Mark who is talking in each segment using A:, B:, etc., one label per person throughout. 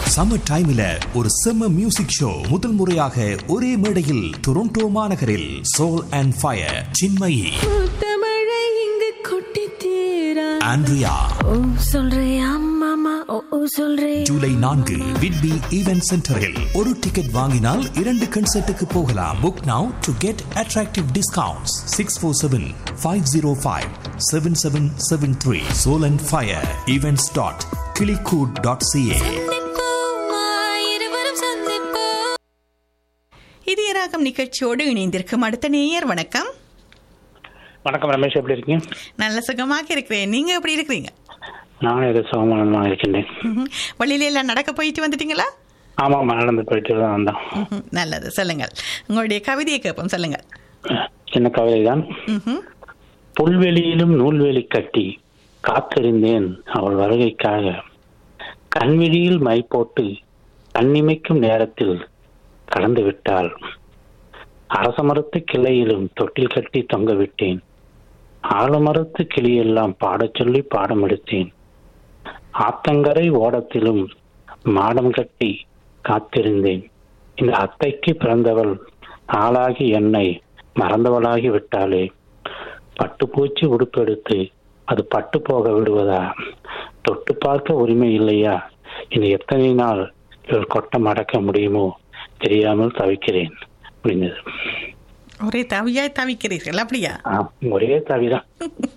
A: Summer டைம்ல ஒரு செம்ம மியூசிக் ஷோ முதல் முறையாக ஒரே மேடையில் டொரண்டோ மாநகரில் சோல் அண்ட் ஃபயர் சின்மயி
B: முத்தமழை இங்கு கொட்டி தீரா
A: ஆண்ட்ரியா
B: ஓ சொல்றியா மாமா ஓ ஓ சொல்றே
A: ஜூலை நான்கு விட்பி ஈவென்ட் சென்டரில் ஒரு டிக்கெட் வாங்கினால் இரண்டு கன்சர்ட்டுக்கு போகலாம் book now to get attractive discounts six four seven five zero five seven seven seven three soul and fire events dot கிளிகூட் டாட் சிஏ
B: இருவரும் சந்திப்போம்
C: இதய ராகம் நிகழ்ச்சியோடு இணைந்திருக்கும் அடுத்த நேயர் வணக்கம்
D: வணக்கம் ரமேஷ் எப்படி இருக்கீங்க
C: நல்ல சுகமாக இருக்கிறேன் நீங்க எப்படி இருக்கிறீங்க
D: நானும் ஏதோ சுகமானதான் இருக்கின்றேன்
C: ம்ஹும். வழியில எல்லாம் நடக்க போயிட்டு வந்துட்டீங்களா
D: ஆமாம் நடந்து போயிட்டு தான் வந்தோம்
C: ம்ஹும். நல்லது சொல்லுங்கள் உங்களுடைய கவிதையை கேட்போம் சொல்லுங்கள்
D: சின்ன கவிதை தான்
C: ம்ஹும்.
D: புல்வெளியிலும் நூல்வேலி கட்டி காத்திருந்தேன் அவள் வருகைக்காக கண்விழியில் மை போட்டு கண்ணிமைக்கும் நேரத்தில் கடந்து விட்டாள் அரசமரத்து கிளையிலும் தொட்டில் கட்டி தொங்க விட்டேன் ஆலமரத்து கிளியெல்லாம் பாடச் சொல்லி பாடம் எடுத்தேன் ஆத்தங்கரை ஓடத்திலும் மாடம் கட்டி காத்திருந்தேன் இந்த அத்தைக்கு பிறந்தவள் ஆளாகி என்னை மறந்தவளாகி விட்டாளே பட்டுப்பூச்சி உடுப்பெடுத்து அது பட்டு போக விடுவதா தொட்டு பார்க்க உரிமை இல்லையா இனி எத்தனை நாள் இவள் கொட்டம் அடக்க முடியுமோ தெரியாமல் தவிக்கிறேன் முடிஞ்சது
C: ஒரே தவியாய் தவிக்கிறீர்கள் அப்படியா
D: ஒரே தவிதான்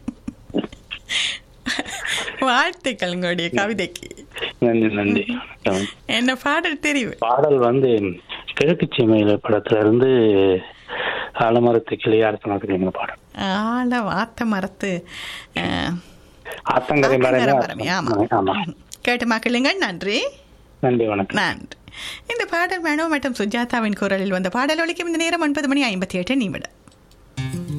C: வாழ்த்துக்கள் உங்களுடைய கவிதைக்கு
D: நன்றி நன்றி
C: என்ன பாடல் தெரிவு
D: பாடல் வந்து கிழக்கு சீமையில படத்துல இருந்து ஆலமரத்து கிளியாரத்தனத்துக்கு பாடல்
C: ஆழ வாத்த மரத்து அஹ்,
D: ஆத்தங்கரை
C: ஆத்தங்கரை
D: மரமே
C: மரமே, ஆமா
D: ஆமா
C: கேட்டு மக்களுங்கள் நன்றி
D: நன்றி வணக்கம்
C: நன்றி இந்த பாடல் மேனோ மற்றும் சுஜாதாவின் குரலில் வந்த பாடல் ஒலிக்கும் இந்த நேரம் ஒன்பது மணி ஐம்பத்தி எட்டு நிமிடம்